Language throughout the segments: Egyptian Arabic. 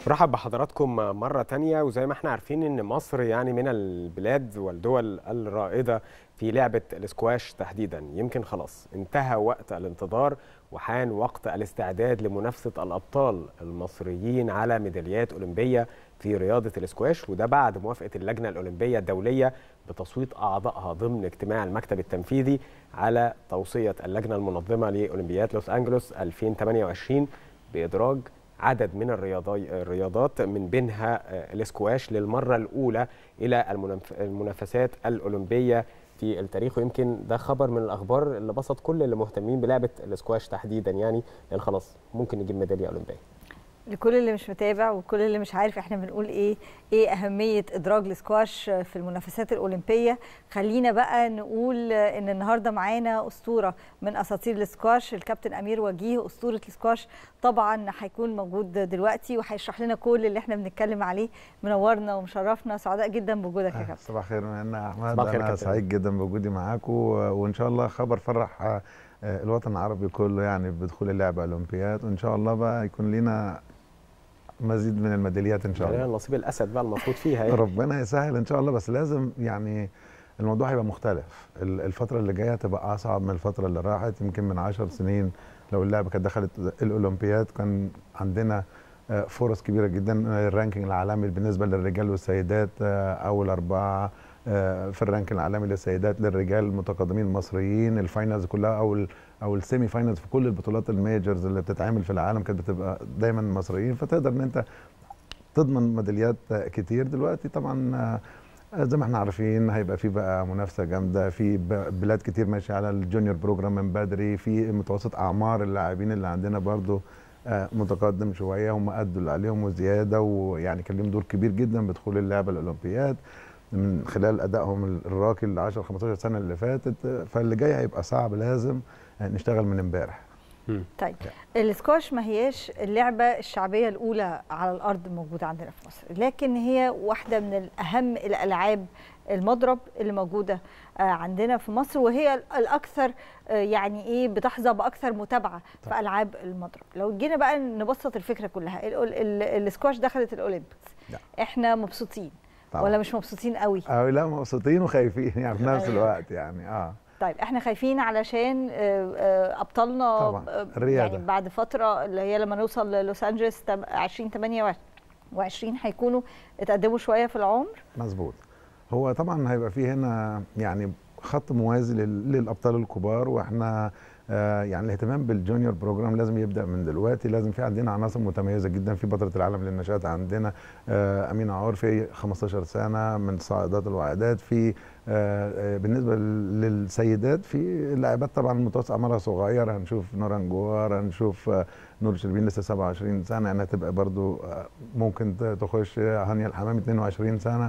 برحب بحضراتكم مرة تانية وزي ما احنا عارفين ان مصر يعني من البلاد والدول الرائدة في لعبة الاسكواش تحديدا يمكن خلاص انتهى وقت الانتظار وحان وقت الاستعداد لمنافسة الأبطال المصريين على ميداليات أولمبية في رياضة الاسكواش وده بعد موافقة اللجنة الأولمبية الدولية بتصويت أعضائها ضمن اجتماع المكتب التنفيذي على توصية اللجنة المنظمة لأولمبياد لوس أنجلوس 2028 بإدراج عدد من الرياضات من بينها الاسكواش للمرة الأولى إلى المنافسات الأولمبية في التاريخ ويمكن ده خبر من الأخبار اللي بسط كل اللي مهتمين بلعبة الاسكواش تحديدا يعني لأن خلاص ممكن نجيب ميدالية أولمبية لكل اللي مش متابع وكل اللي مش عارف احنا بنقول ايه ايه اهميه ادراج الاسكواش في المنافسات الاولمبيه خلينا بقى نقول ان النهارده معانا اسطوره من اساطير الاسكواش الكابتن امير وجيه اسطوره الاسكواش طبعا هيكون موجود دلوقتي وهيشرح لنا كل اللي احنا بنتكلم عليه منورنا ومشرفنا سعداء جدا بوجودك يا كابتن صباح الخير انا احمد انا سعيد جدا بوجودي معاكم وان شاء الله خبر فرح الوطن العربي كله يعني بدخول اللعبه اولمبياد وان شاء الله بقى يكون لنا مزيد من الميداليات ان شاء الله نصيب الاسد بقى المفروض فيها يعني. ربنا يسهل ان شاء الله بس لازم يعني الموضوع هيبقى مختلف الفتره اللي جايه هتبقى اصعب من الفتره اللي راحت يمكن من 10 سنين لو اللعبه كانت دخلت الاولمبياد كان عندنا فرص كبيره جدا الرانكينج العالمي بالنسبه للرجال والسيدات اول اربعه في الرانكينج العالمي للسيدات للرجال المتقدمين المصريين الفاينلز كلها او او السيمي فاينلز في كل البطولات الميجرز اللي بتتعمل في العالم كانت بتبقى دايما مصريين فتقدر ان انت تضمن ميداليات كتير دلوقتي طبعا زي ما احنا عارفين هيبقى في بقى منافسه جامده في بلاد كتير ماشيه على الجونيور بروجرام من بدري في متوسط اعمار اللاعبين اللي عندنا برضو متقدم شويه هم ادوا اللي عليهم وزياده ويعني كان لهم دور كبير جدا بدخول اللعبه الاولمبياد من خلال ادائهم الراقي ال 10 15 سنه اللي فاتت فاللي جاي هيبقى صعب لازم نشتغل من امبارح طيب السكواش ما هياش اللعبه الشعبيه الاولى على الارض موجوده عندنا في مصر لكن هي واحده من اهم الالعاب المضرب اللي موجوده عندنا في مصر وهي الاكثر يعني ايه بتحظى باكثر متابعه في العاب المضرب لو جينا بقى نبسط الفكره كلها السكواش دخلت الاولمبيكس احنا مبسوطين طبعا. ولا مش مبسوطين قوي اه لا مبسوطين وخايفين يعني في نفس الوقت يعني اه طيب احنا خايفين علشان ابطالنا طبعا الرياضة. يعني بعد فتره اللي هي لما نوصل للوس انجلوس 2028 هيكونوا اتقدموا شويه في العمر مظبوط هو طبعا هيبقى في هنا يعني خط موازي للابطال الكبار واحنا آه يعني الاهتمام بالجونيور بروجرام لازم يبدا من دلوقتي لازم في عندنا عناصر متميزه جدا في بطله العالم للنشاط عندنا آه امينه عرفي 15 سنه من صاعدات الوعدات في آه بالنسبه للسيدات في اللاعبات طبعا متوسط اعمارها صغير هنشوف نوران جوار هنشوف نور شربين لسه 27 سنه انها تبقى برضو ممكن تخش هانيا الحمام 22 سنه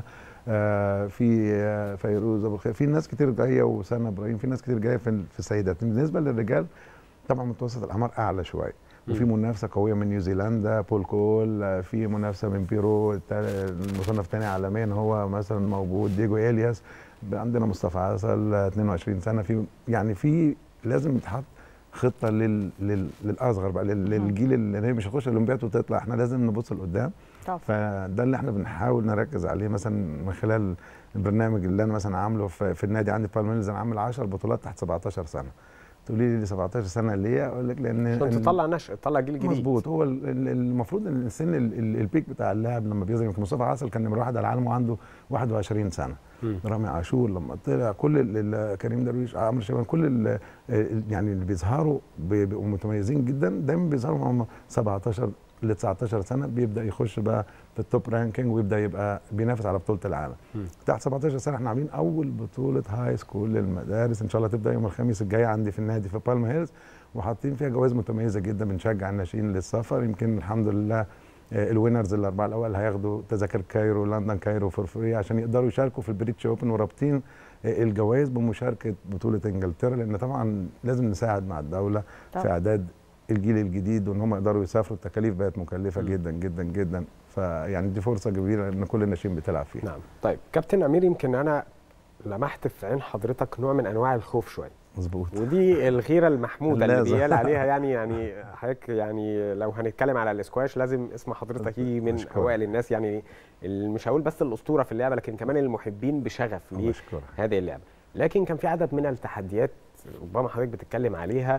آه في آه فيروز ابو الخير في ناس كتير جايه وسنه ابراهيم في ناس كتير جايه في, في السيدات بالنسبه للرجال طبعا متوسط الاعمار اعلى شويه وفي منافسه قويه من نيوزيلندا بول كول آه في منافسه من بيرو المصنف الثاني عالميا هو مثلا موجود ديجو الياس عندنا مصطفى عسل 22 سنه في يعني في لازم يتحط خطه لل... لل... للاصغر بقى لل... للجيل اللي مش هيخش الاولمبياد وتطلع احنا لازم نبص لقدام طب. فده اللي احنا بنحاول نركز عليه مثلا من خلال البرنامج اللي انا مثلا عامله في, في النادي عندي في بالميلز انا عامل 10 بطولات تحت 17 سنه تقولي لي 17 سنه ليه اقول لك لان عشان تطلع نشء تطلع جيل جديد مظبوط هو المفروض ان السن البيك بتاع اللاعب لما بيظهر يمكن مصطفى عسل كان نمره واحد على العالم وعنده 21 سنه رامي عاشور لما طلع كل كريم درويش عمرو شيبان كل يعني اللي بيظهروا بيبقوا متميزين جدا دايما بيظهروا هم 17 ل 19 سنه بيبدا يخش بقى في التوب رانكينج ويبدا يبقى بينافس على بطوله العالم م. تحت 17 سنه احنا عاملين اول بطوله هاي سكول للمدارس ان شاء الله تبدا يوم الخميس الجاي عندي في النادي في بالم هيلز وحاطين فيها جوائز متميزه جدا بنشجع الناشئين للسفر يمكن الحمد لله الوينرز الاربعه الاول هياخدوا تذاكر كايرو لندن كايرو فور فري عشان يقدروا يشاركوا في البريتش اوبن ورابطين الجوائز بمشاركه بطوله انجلترا لان طبعا لازم نساعد مع الدوله طبعا. في اعداد الجيل الجديد وان هم يقدروا يسافروا التكاليف بقت مكلفه م. جدا جدا جدا فيعني دي فرصه كبيره ان كل الناشئين بتلعب فيها نعم طيب كابتن امير يمكن انا لمحت في عين حضرتك نوع من انواع الخوف شويه مظبوط ودي الغيره المحموده اللي لازم. بيقال عليها يعني يعني حضرتك يعني لو هنتكلم على الاسكواش لازم اسم حضرتك يجي من أشكرك. اوائل الناس يعني ال- مش هقول بس الاسطوره في اللعبه لكن كمان المحبين بشغف بشكرك لهذه اللعبه لكن كان في عدد من التحديات ربما حضرتك بتتكلم عليها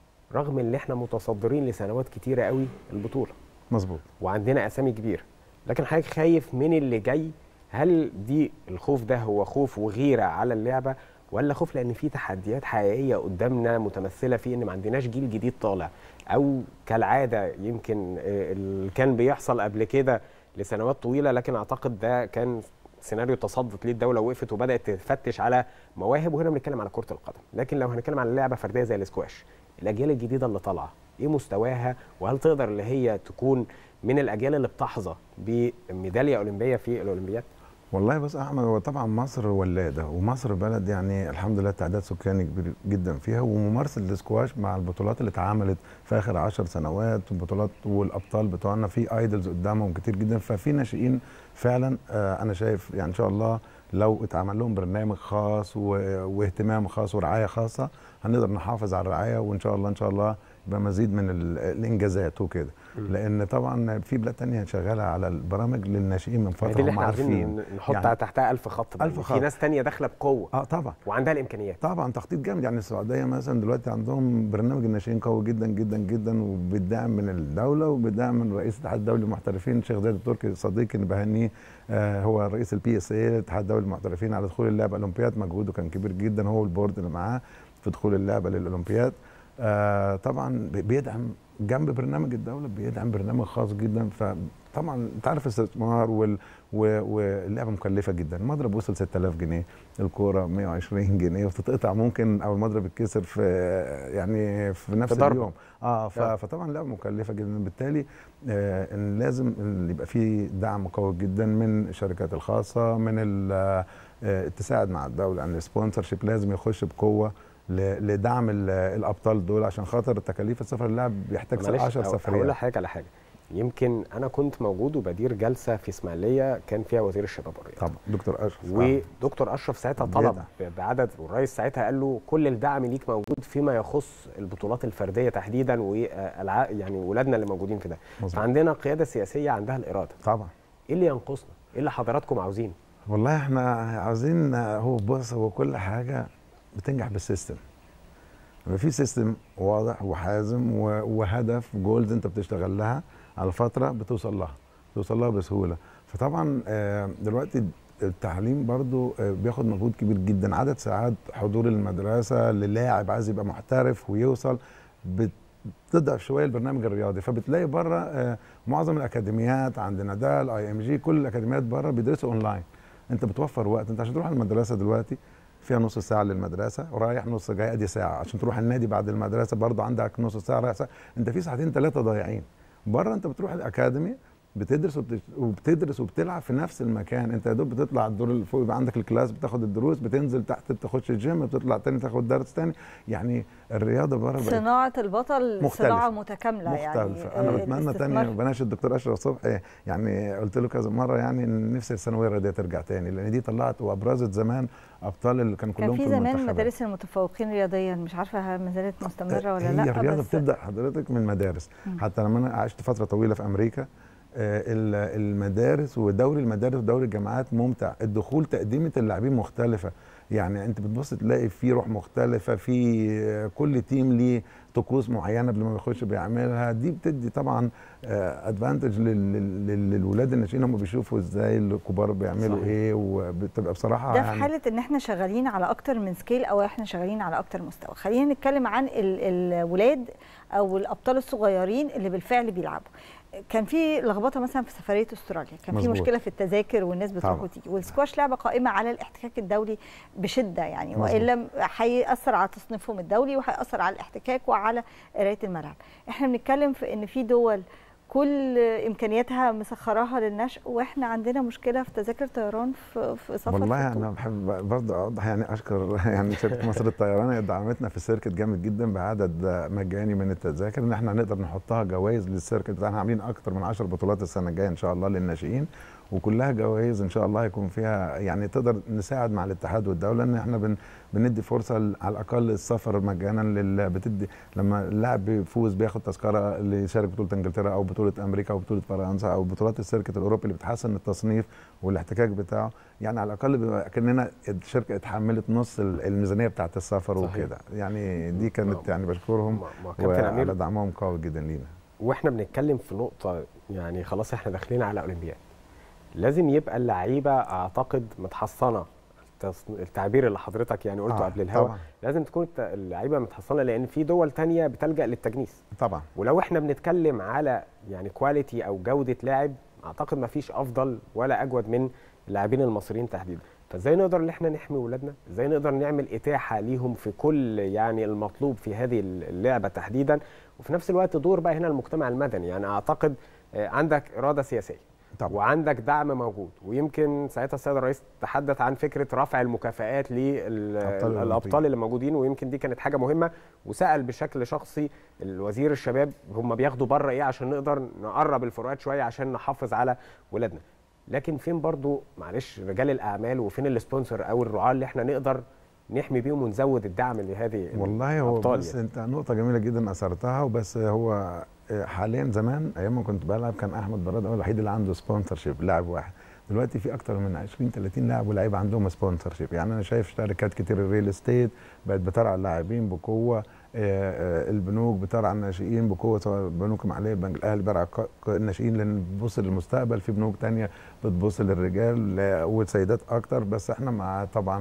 رغم ان احنا متصدرين لسنوات كتيره قوي البطوله مظبوط وعندنا اسامي كبيره لكن حضرتك خايف من اللي جاي هل دي الخوف ده هو خوف وغيره على اللعبه ولا خوف لان في تحديات حقيقيه قدامنا متمثله في ان ما عندناش جيل جديد طالع او كالعاده يمكن آه، اللي كان بيحصل قبل كده لسنوات طويله لكن اعتقد ده كان سيناريو تصدت ليه الدوله وقفت وبدات تفتش على مواهب وهنا بنتكلم على كره القدم لكن لو هنتكلم على لعبه فرديه زي الاسكواش الاجيال الجديده اللي طالعه ايه مستواها وهل تقدر اللي هي تكون من الاجيال اللي بتحظى بميداليه اولمبيه في الاولمبياد والله بص يا احمد هو طبعا مصر ولاده ومصر بلد يعني الحمد لله تعداد سكاني كبير جدا فيها وممارسه الاسكواش مع البطولات اللي اتعملت في اخر عشر سنوات والبطولات والابطال بتوعنا في ايدلز قدامهم كتير جدا ففي ناشئين فعلا آه انا شايف يعني ان شاء الله لو اتعمل لهم برنامج خاص و- واهتمام خاص ورعايه خاصه هنقدر نحافظ على الرعايه وان شاء الله ان شاء الله يبقى مزيد من ال- الانجازات وكده لان طبعا في بلاد تانية شغاله على البرامج للناشئين من دي فتره اللي هم احنا عايزين عارفين نحط يعني- تحتها ألف خط بقى. ألف في خط. ناس تانية داخله بقوه اه طبعا وعندها الامكانيات طبعا تخطيط جامد يعني السعوديه مثلا دلوقتي عندهم برنامج الناشئين قوي جدا جدا جدا وبالدعم من الدوله وبالدعم من رئيس الاتحاد الدولي للمحترفين الشيخ زايد التركي صديقي اللي بهنيه آه هو رئيس البي اس اي الاتحاد الدولي للمحترفين على دخول اللعبه الاولمبياد مجهوده كان كبير جدا هو والبورد اللي معاه في دخول اللعبه للاولمبياد آه طبعا بي- بيدعم جنب برنامج الدوله بيدعم برنامج خاص جدا فطبعا انت عارف الاستثمار وال و- واللعبه مكلفه جدا المضرب وصل 6000 جنيه الكوره 120 جنيه وتتقطع ممكن او المضرب يتكسر في يعني في نفس في ضربة. اليوم اه ف- آه. فطبعا اللعبه مكلفه جدا بالتالي آه ان لازم إن يبقى في دعم قوي جدا من الشركات الخاصه من ال- آه تساعد مع الدوله يعني السبونسر شيب لازم يخش بقوه ل- لدعم ال- الابطال دول عشان خاطر تكاليف السفر اللاعب بيحتاج معلش 10 هقول- هقول سفريات لحضرتك على حاجه يمكن انا كنت موجود وبدير جلسه في اسماعيليه كان فيها وزير الشباب والرياضه طبعا دكتور اشرف آه. ودكتور اشرف ساعتها بيدعم. طلب ب- بعدد والرئيس ساعتها قال له كل الدعم ليك موجود فيما يخص البطولات الفرديه تحديدا والع يعني ولادنا اللي موجودين في ده مظبوط. فعندنا قياده سياسيه عندها الاراده طبعا ايه اللي ينقصنا ايه اللي حضراتكم عاوزين والله احنا عاوزين هو بص هو كل حاجه بتنجح بالسيستم يبقى في سيستم واضح وحازم و- وهدف جولز انت بتشتغل لها على فتره بتوصل لها توصل لها بسهوله فطبعا آه، دلوقتي التعليم برضو آه، بياخد مجهود كبير جدا عدد ساعات حضور المدرسه للاعب عايز يبقى محترف ويوصل بتضعف شويه البرنامج الرياضي فبتلاقي بره آه، معظم الاكاديميات عندنا ده الاي ام جي كل الاكاديميات بره بيدرسوا اونلاين انت بتوفر وقت انت عشان تروح المدرسه دلوقتي فيها نص ساعه للمدرسه ورايح نص جاي ادي ساعه عشان تروح النادي بعد المدرسه برضه عندك نص ساعه رايح ساعه انت في ساعتين ثلاثه ضايعين بره انت بتروح الاكاديمي بتدرس وبت- وبتدرس وبتلعب في نفس المكان انت يا دوب بتطلع الدور اللي فوق يبقى عندك الكلاس بتاخد الدروس بتنزل تحت بتخش الجيم بتطلع تاني تاخد درس تاني يعني الرياضه بره بقت صناعه البطل مختلفة. صناعه متكامله يعني مختلفة أنا آه، بتمنى تاني الاستثمار وبناشد الدكتور أشرف صبحي يعني قلت له كذا مرة يعني إن نفسي الثانوية الرياضية ترجع تاني لأن دي طلعت وأبرزت زمان أبطال اللي كانوا كلهم كان في في زمان المنتخبات. مدارس المتفوقين رياضيا مش عارفه هل ما زالت مستمره ولا لا هي الرياضة بس بتبدأ حضرتك من مدارس مم. حتى لما أنا عشت فترة طويلة في أمريكا آه، ال- المدارس ودوري المدارس ودوري الجامعات ممتع الدخول تقديمة اللاعبين مختلفة يعني انت بتبص تلاقي في روح مختلفة في آه، كل تيم ليه طقوس معينة قبل ما بيخش بيعملها دي بتدي طبعا ادفانتج للولاد الناشئين هم بيشوفوا ازاي الكبار بيعملوا صحيح. ايه وبتبقى بصراحة ده في حاله ان احنا شغالين على اكتر من سكيل او احنا شغالين على اكتر مستوى خلينا نتكلم عن ال- الولاد او الابطال الصغيرين اللي بالفعل بيلعبوا كان في لخبطه مثلا في سفريه استراليا كان في مظبوط. مشكله في التذاكر والناس بتروح طبعا. وتيجي والسكواش لعبه قائمه على الاحتكاك الدولي بشده يعني مظبوط. والا هياثر على تصنيفهم الدولي وهياثر على الاحتكاك وعلى قرايه الملعب احنا بنتكلم في ان في دول كل امكانياتها مسخراها للنشء واحنا عندنا مشكله في تذاكر طيران في في سفر والله في انا بحب برضه اوضح يعني اشكر يعني شركه مصر الطيران هي دعمتنا في السيركت جامد جدا بعدد مجاني من التذاكر ان احنا نقدر نحطها جوائز للسيركت بتاعنا عاملين اكتر من 10 بطولات السنه الجايه ان شاء الله للناشئين وكلها جوائز ان شاء الله يكون فيها يعني تقدر نساعد مع الاتحاد والدوله ان احنا بن بندي فرصه ل- على الاقل السفر مجانا لل بتدي لما اللاعب بيفوز بياخد تذكره ليشارك بطوله انجلترا او بطوله امريكا او بطوله فرنسا او بطولات السيركت الاوروبي اللي بتحسن التصنيف والاحتكاك بتاعه يعني على الاقل بيبقى كاننا الشركه اتحملت نص ال- الميزانيه بتاعت السفر صحيح. وكده يعني دي كانت ما- يعني بشكرهم ما- ما كابتن وعلى امير دعمهم قوي جدا لينا واحنا بنتكلم في نقطه يعني خلاص احنا داخلين على اولمبياد لازم يبقى اللعيبه اعتقد متحصنه التص- التعبير اللي حضرتك يعني قلته آه، قبل الهوا طبعا لازم تكون الت- اللعيبه متحصنه لان في دول تانية بتلجا للتجنيس طبعا ولو احنا بنتكلم على يعني كواليتي او جوده لاعب اعتقد ما فيش افضل ولا اجود من اللاعبين المصريين تحديدا فازاي نقدر ان احنا نحمي ولادنا ازاي نقدر نعمل اتاحه ليهم في كل يعني المطلوب في هذه اللعبه تحديدا وفي نفس الوقت دور بقى هنا المجتمع المدني يعني اعتقد آه، عندك اراده سياسيه طبعا وعندك دعم موجود ويمكن ساعتها السيد الرئيس تحدث عن فكره رفع المكافآت أبطال للابطال اللي موجودين ويمكن دي كانت حاجه مهمه وسال بشكل شخصي الوزير الشباب هم بياخدوا بره ايه عشان نقدر نقرب الفروقات شويه عشان نحافظ على ولادنا لكن فين برضو معلش رجال الاعمال وفين السبونسر او الرعاه اللي احنا نقدر نحمي بيهم ونزود الدعم لهذه والله هو الأبطال بس يعني. انت نقطه جميله جدا اثرتها وبس هو حاليا زمان ايام ما كنت بلعب كان احمد براد هو الوحيد اللي عنده سبونسر شيب لاعب واحد دلوقتي في اكتر من 20 30 لاعب ولاعيبه عندهم سبونسر شيب يعني انا شايف شركات كتير الريل استيت بقت بترعى اللاعبين بقوه آه، آه، البنوك بترعى الناشئين بقوه سواء البنوك المحليه البنك الاهلي بيرعى ك- ك- الناشئين لان بتبص للمستقبل في بنوك تانية بتبص للرجال آه، والسيدات اكتر بس احنا مع طبعا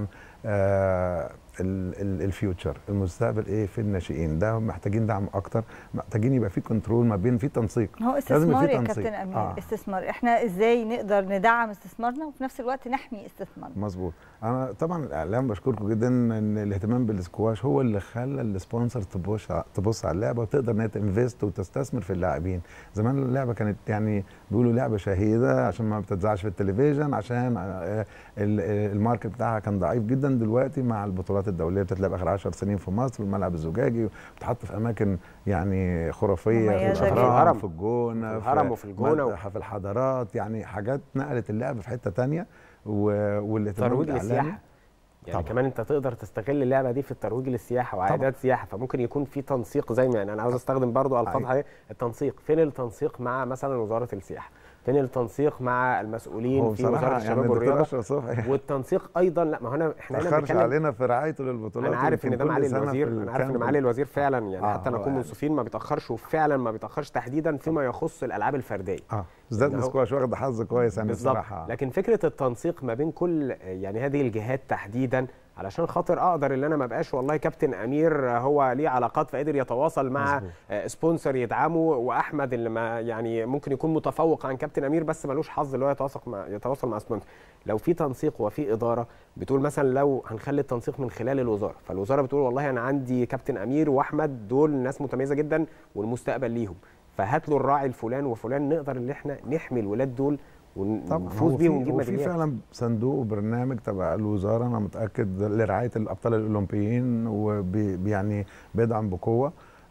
آه، ال- ال- الفيوتشر المستقبل ايه في الناشئين ده محتاجين دعم اكتر محتاجين يبقى في كنترول ما بين في تنسيق هو لازم يبقى استثمار في يا تنسيق. كابتن امير آه. استثمار احنا ازاي نقدر ندعم استثمارنا وفي نفس الوقت نحمي استثمارنا مظبوط انا طبعا الاعلام بشكركم جدا ان الاهتمام بالسكواش هو اللي خلى السبونسر تبص تبص على اللعبه وتقدر انها تنفست وتستثمر في اللاعبين زمان اللعبه كانت يعني بيقولوا لعبه شهيده عشان ما بتتذاعش في التلفزيون عشان آه، ال- آه، الماركت بتاعها كان ضعيف جدا دلوقتي مع البطولات الدوليه بتتلعب اخر 10 سنين في مصر والملعب الزجاجي وبتحط في اماكن يعني خرافيه في مميزة جداً. الهرم في الجونه في الهرم وفي الجونة و- في الحضارات يعني حاجات نقلت اللعبه في حته تانية و- والاهتمام ترويج الإعلامي. للسياحه يعني طبعاً. كمان انت تقدر تستغل اللعبه دي في الترويج للسياحه وعائدات سياحه فممكن يكون في تنسيق زي ما يعني انا عاوز استخدم برضو الفاظ أيوة. حقيقية التنسيق فين التنسيق مع مثلا وزاره السياحه فين التنسيق مع المسؤولين هو في بصراحه وزاره يعني الشباب الدكتور والرياضه اشرف صبحي والتنسيق ايضا لا ما هنا احنا ما هنا تاخرش بنتكلم علينا في رعايته للبطولات انا عارف ان يمكن ده كل معالي سنة في الوزير انا عارف ان الكامب. معالي الوزير فعلا يعني آه، حتى هو نكون يعني- منصفين ما بيتاخرش وفعلا ما بيتاخرش تحديدا فيما يخص الالعاب الفرديه اه بالذات إن هو- السكواش واخد حظ كويس يعني بالظبط بصراحه لكن فكره التنسيق ما بين كل يعني هذه الجهات تحديدا علشان خاطر اقدر ان انا ما بقاش والله كابتن امير هو ليه علاقات فقدر يتواصل مع مظبوط. آه، سبونسر يدعمه واحمد اللي ما يعني ممكن يكون متفوق عن كابتن امير بس ملوش حظ اللي هو يتواصل مع يتواصل مع سبونسر لو في تنسيق وفي اداره بتقول مثلا لو هنخلي التنسيق من خلال الوزاره فالوزاره بتقول والله انا عندي كابتن امير واحمد دول ناس متميزه جدا والمستقبل ليهم فهات له الراعي الفلان وفلان نقدر ان احنا نحمي الولاد دول طبعا ونفوز هو بيهم في ونجيب هو في ميداليات فعلا صندوق وبرنامج تبع الوزاره انا متاكد لرعايه الابطال الاولمبيين ويعني بيدعم بقوه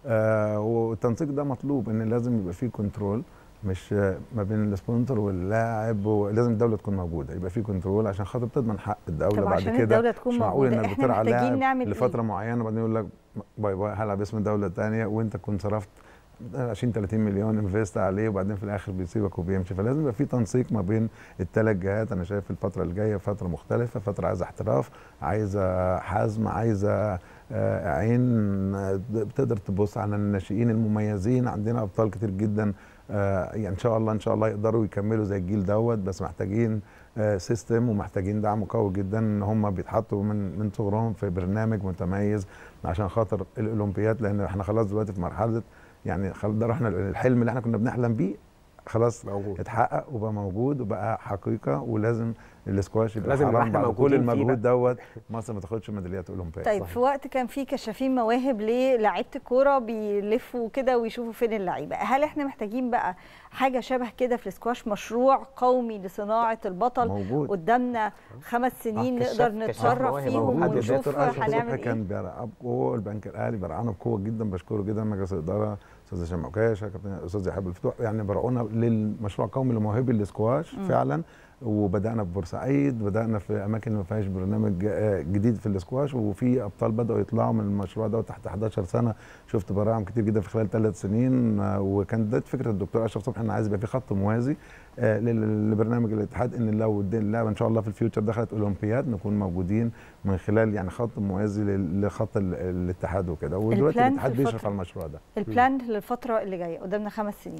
آه والتنسيق ده مطلوب ان لازم يبقى فيه كنترول مش آه، ما بين السبونسر واللاعب ولازم الدوله تكون موجوده يبقى فيه كنترول عشان خاطر تضمن حق الدوله طب بعد عشان كده الدولة تكون مش معقول موجودة، انك إحنا بترعى محتاجين لاعب نعمل إيه؟ لفتره معينه وبعدين يقول لك باي باي هلعب اسم دوله تانية وانت تكون صرفت 20 30 مليون انفست عليه وبعدين في الاخر بيسيبك وبيمشي فلازم يبقى في تنسيق ما بين الثلاث جهات انا شايف الفتره الجايه فتره مختلفه فتره عايزه احتراف عايزه حزم عايزه آه، عين آه، بتقدر تبص على الناشئين المميزين عندنا ابطال كتير جدا آه، يعني ان شاء الله ان شاء الله يقدروا يكملوا زي الجيل دوت بس محتاجين سيستم ومحتاجين دعم قوي جدا ان هم بيتحطوا من من صغرهم في برنامج متميز عشان خاطر الاولمبياد لان احنا خلاص دلوقتي في مرحله يعني خلاص ده رحنا الحلم اللي احنا كنا بنحلم بيه خلاص موجود اتحقق وبقى موجود وبقى حقيقه ولازم الاسكواش يبقى لازم حرام نبقى إحنا بعد كل موجودين فيه المجهود دوت مصر ما تاخدش ميداليات اولمبيه طيب صحيح. في وقت كان في كشافين مواهب للاعيبه الكوره بيلفوا كده ويشوفوا فين اللعيبه هل احنا محتاجين بقى حاجه شبه كده في السكواش مشروع قومي لصناعه البطل موجود قدامنا خمس سنين آه، كشاف- نقدر كشاف نتصرف مواهب فيهم موجود. ونشوف الدكتور أشرف هنعمل صبحي كان ايه بيرعى بقوه البنك الاهلي بيرعانا بقوه جدا بشكره جدا مجلس الاداره استاذ هشام عكاشه كابتن الاستاذ يحب الفتوح يعني برعونا للمشروع القومي لمواهبي الاسكواش مم. فعلا وبدانا في بورسعيد بدانا في اماكن ما فيهاش برنامج آه، جديد في الاسكواش وفي ابطال بداوا يطلعوا من المشروع ده تحت 11 سنه شفت براعم كتير جدا في خلال ثلاث سنين آه، وكان ده فكره الدكتور اشرف صبحي ان عايز يبقى في خط موازي آه، لل- لبرنامج الاتحاد ان لو الد- اللعبه ان شاء الله في الفيوتشر دخلت اولمبياد نكون موجودين من خلال يعني خط موازي لل- لخط ال- الاتحاد وكده ودلوقتي البلان الاتحاد في بيشرف الفترة- على المشروع ده البلان للفتره اللي جايه قدامنا خمس سنين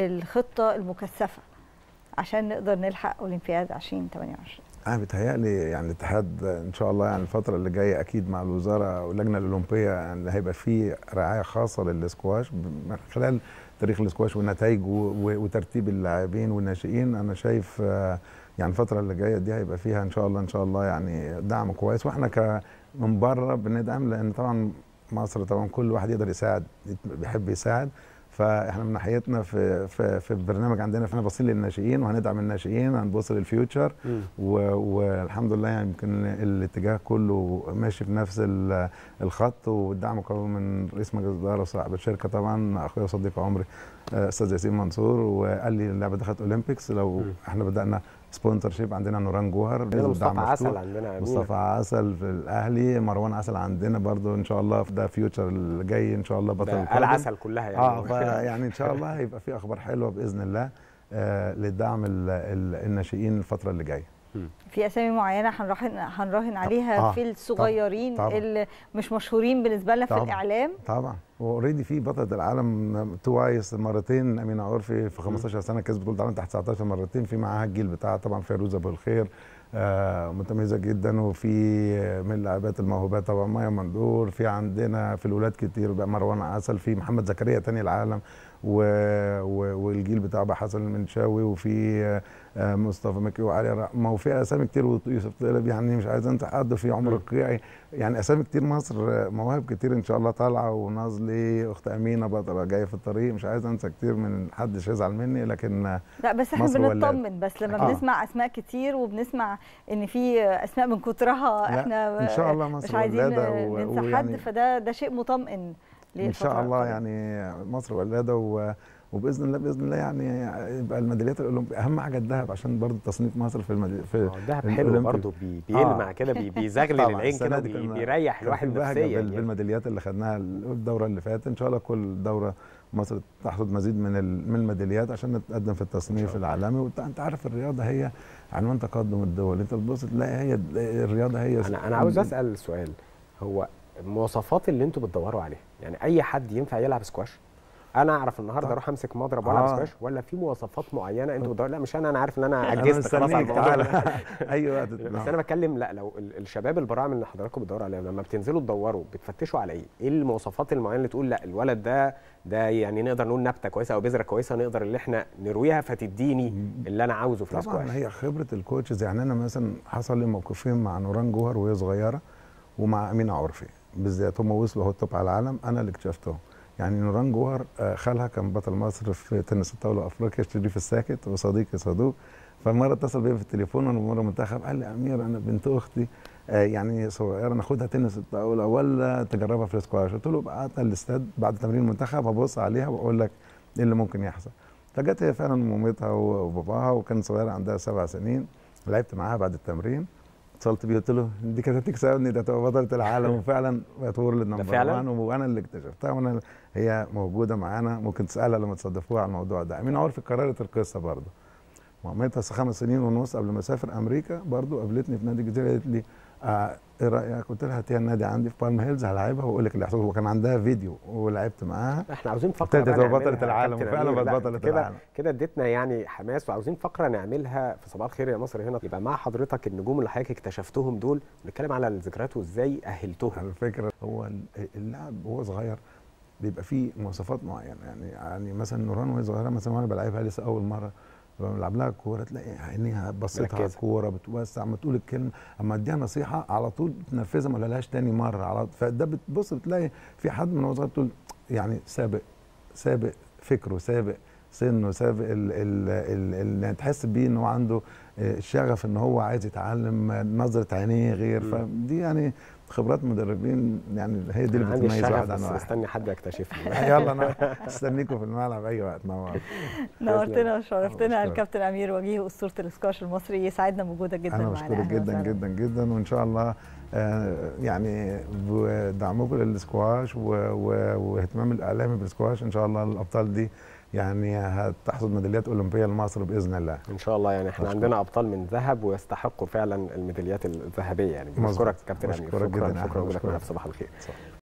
الخطه المكثفه عشان نقدر نلحق اولمبياد 2028 انا بيتهيألي يعني الاتحاد ان شاء الله يعني الفتره اللي جايه اكيد مع الوزاره واللجنه الاولمبيه يعني هيبقى في رعايه خاصه للسكواش من خلال تاريخ السكواش ونتائجه و- وترتيب اللاعبين والناشئين انا شايف آه، يعني الفتره اللي جايه دي هيبقى فيها ان شاء الله ان شاء الله يعني دعم كويس واحنا ك من بره بندعم لان طبعا مصر طبعا كل واحد يقدر يساعد بيحب يساعد فاحنا من ناحيتنا في في في البرنامج عندنا احنا باصين للناشئين وهندعم الناشئين هنبص للفيوتشر مم. و- والحمد لله يعني يمكن الاتجاه كله ماشي في نفس ال- الخط والدعم قوي من رئيس مجلس الاداره وصاحب الشركه طبعا اخويا وصديق عمري آه، استاذ ياسين منصور وقال لي اللعبه دخلت اولمبيكس لو مم. احنا بدانا سبونسر شيب عندنا نوران جوهر عندنا دعم مصطفى مفتوح. عسل عندنا أمير. مصطفى عسل في الاهلي مروان عسل عندنا برضو ان شاء الله في ده فيوتشر اللي جاي ان شاء الله بطل ده القادم. العسل كلها يعني اه فيعني ان شاء الله هيبقى في اخبار حلوه باذن الله آه لدعم ال- ال- الناشئين الفتره اللي جايه في اسامي معينه هنراهن هنراهن عليها آه، في الصغيرين طبعاً. اللي مش مشهورين بالنسبه لنا في طبعاً. الاعلام طبعا واوريدي في بطله العالم توايس مرتين امينه عرفي في 15 سنه كسبت بطوله العالم تحت 19 مرتين في معاها الجيل بتاعها طبعا فيروز ابو الخير آه متميزه جدا وفي من اللاعبات الموهوبات طبعا مايا مندور في عندنا في الولاد كتير بقى مروان عسل في محمد زكريا تاني العالم و... و... والجيل بتاع بقى حسن المنشاوي وفي آه مصطفى مكي وعلي رحمه وفي اسامي كتير ويوسف طلب يعني مش عايز انسى حد في عمر مم. القيعي يعني اسامي كتير مصر آه، مواهب كتير ان شاء الله طالعه ونازلي اخت امينه بطله جايه في الطريق مش عايز انسى كتير من حدش يزعل مني لكن آه، لا بس احنا مصر ولا- بنطمن بس لما آه. بنسمع اسماء كتير وبنسمع ان في اسماء من كترها لا، احنا ان شاء الله مصر مش عايزين ولاده و- ننسى حد ويعني فده ده شيء مطمئن ان شاء الله يعني مصر ولاده و... وباذن الله باذن الله يعني يبقى الميداليات الاولمبيه اهم حاجه الذهب عشان برضه تصنيف مصر في المد... في آه، الدهب حلو الأولمبيك. برضه بي- بيلمع آه. كده بي- بيزغلل طبعاً، العين السنة كده دي وبي- كنا- بيريح كان الواحد في بهجة نفسيا بال- يعني. بالميداليات اللي خدناها الدوره اللي فاتت ان شاء الله كل دوره مصر تحصد مزيد من ال- من الميداليات عشان نتقدم في التصنيف العالمي وانت انت عارف الرياضه هي عنوان تقدم الدول انت بتبص تلاقي هي الرياضه هي انا انا عاوز اسال سؤال هو المواصفات اللي انتوا بتدوروا عليها يعني اي حد ينفع يلعب سكواش انا اعرف النهارده طب. اروح امسك مضرب والعب آه. سكواش ولا في مواصفات معينه انتوا بتدوروا لا مش انا انا عارف ان انا انا عجزت خلاص على مستنيك الموضوع تعالى ده. اي وقت بس انا بتكلم لا لو ال- الشباب البراعم اللي حضراتكم بتدوروا عليهم لما بتنزلوا تدوروا بتفتشوا على ايه؟ ايه المواصفات المعينه اللي تقول لا الولد ده ده يعني نقدر نقول نبته كويسه او بذره كويسه نقدر اللي احنا نرويها فتديني اللي انا عاوزه في السكواش طبعا هي خبره الكوتشز يعني انا مثلا حصل لي موقفين مع نوران جوهر وهي صغيره ومع امينه عرفي بالذات هم وصلوا هو التوب على العالم انا اللي اكتشفتهم يعني نوران جوهر آه، خالها كان بطل مصر في تنس الطاوله افريقيا شريف الساكت وصديقي صدوق فمره اتصل بيا في التليفون وانا مره منتخب قال لي امير انا بنت اختي آه، يعني صغيره ناخدها تنس الطاوله ولا تجربها في السكواش قلت له بعتها الاستاد بعد تمرين المنتخب هبص عليها واقول لك ايه اللي ممكن يحصل فجت هي فعلا مامتها وباباها وكانت صغيره عندها سبع سنين لعبت معاها بعد التمرين اتصلت بيه قلت له دي كانت هتكسبني ده تبقى بطله العالم وفعلا بقت وورلد نمبر فعلا؟ 1 وانا اللي اكتشفتها وانا هي موجوده معانا ممكن تسالها لما تصادفوها على الموضوع ده امين عرفي كررت القصه برضه مامتها خمس سنين ونص قبل ما اسافر امريكا برضه قابلتني في نادي الجزيره قالت لي آه ايه رايك؟ قلت لها هاتيها النادي عندي في بالم هيلز هلاعبها واقول لك اللي هيحصل وكان عندها فيديو ولعبت معاها احنا عاوزين فقره ابتدت بقى تبقى بطلة نعملها يا العالم، كابتن وفعلا أمير. بقت لا، بطلة كده العالم. كده اديتنا يعني حماس وعاوزين فقره نعملها في صباح الخير يا مصر هنا يبقى مع حضرتك النجوم اللي حضرتك اكتشفتهم دول نتكلم على الذكريات وازاي اهلتهم على فكره هو اللاعب وهو صغير بيبقى فيه مواصفات معينه يعني يعني مثلا نوران وهي صغيره مثلا وانا بلعبها لسه اول مره لما بلعب لها الكوره تلاقي عينيها بصيتها على مركزة. الكوره بتوسع اما تقول الكلمه اما اديها نصيحه على طول تنفذها ما لهاش تاني مره على فده بتبص بتلاقي في حد من هو صغير تقول يعني سابق سابق فكره سابق سنه سابق ال ال ال ال تحس بيه ان هو عنده آه، شغف ان هو عايز يتعلم آه، نظره عينيه غير مم. فدي يعني خبرات مدربين يعني هي دي اللي أنا عندي بتميز الشغف واحد عن بس واحد مستني حد يكتشفني يلا انا استنيكم في الملعب اي وقت نور نورتنا وشرفتنا أشكرك. الكابتن امير وجيه اسطوره الاسكواش المصري يسعدنا بوجودك جدا انا معنا بشكرك أهلا جدا وسهلا. جدا جدا وان شاء الله آه، يعني بدعمكم للسكواش و- و- واهتمام الاعلامي بالسكواش ان شاء الله الابطال دي يعني هتحصد ميداليات اولمبيه لمصر باذن الله ان شاء الله يعني احنا أشكرك. عندنا ابطال من ذهب ويستحقوا فعلا الميداليات الذهبيه يعني مظبوط. بشكرك كابتن امير بشكرك شكرا جدا يا شكرا أحمد، لك بشكرك. صباح الخير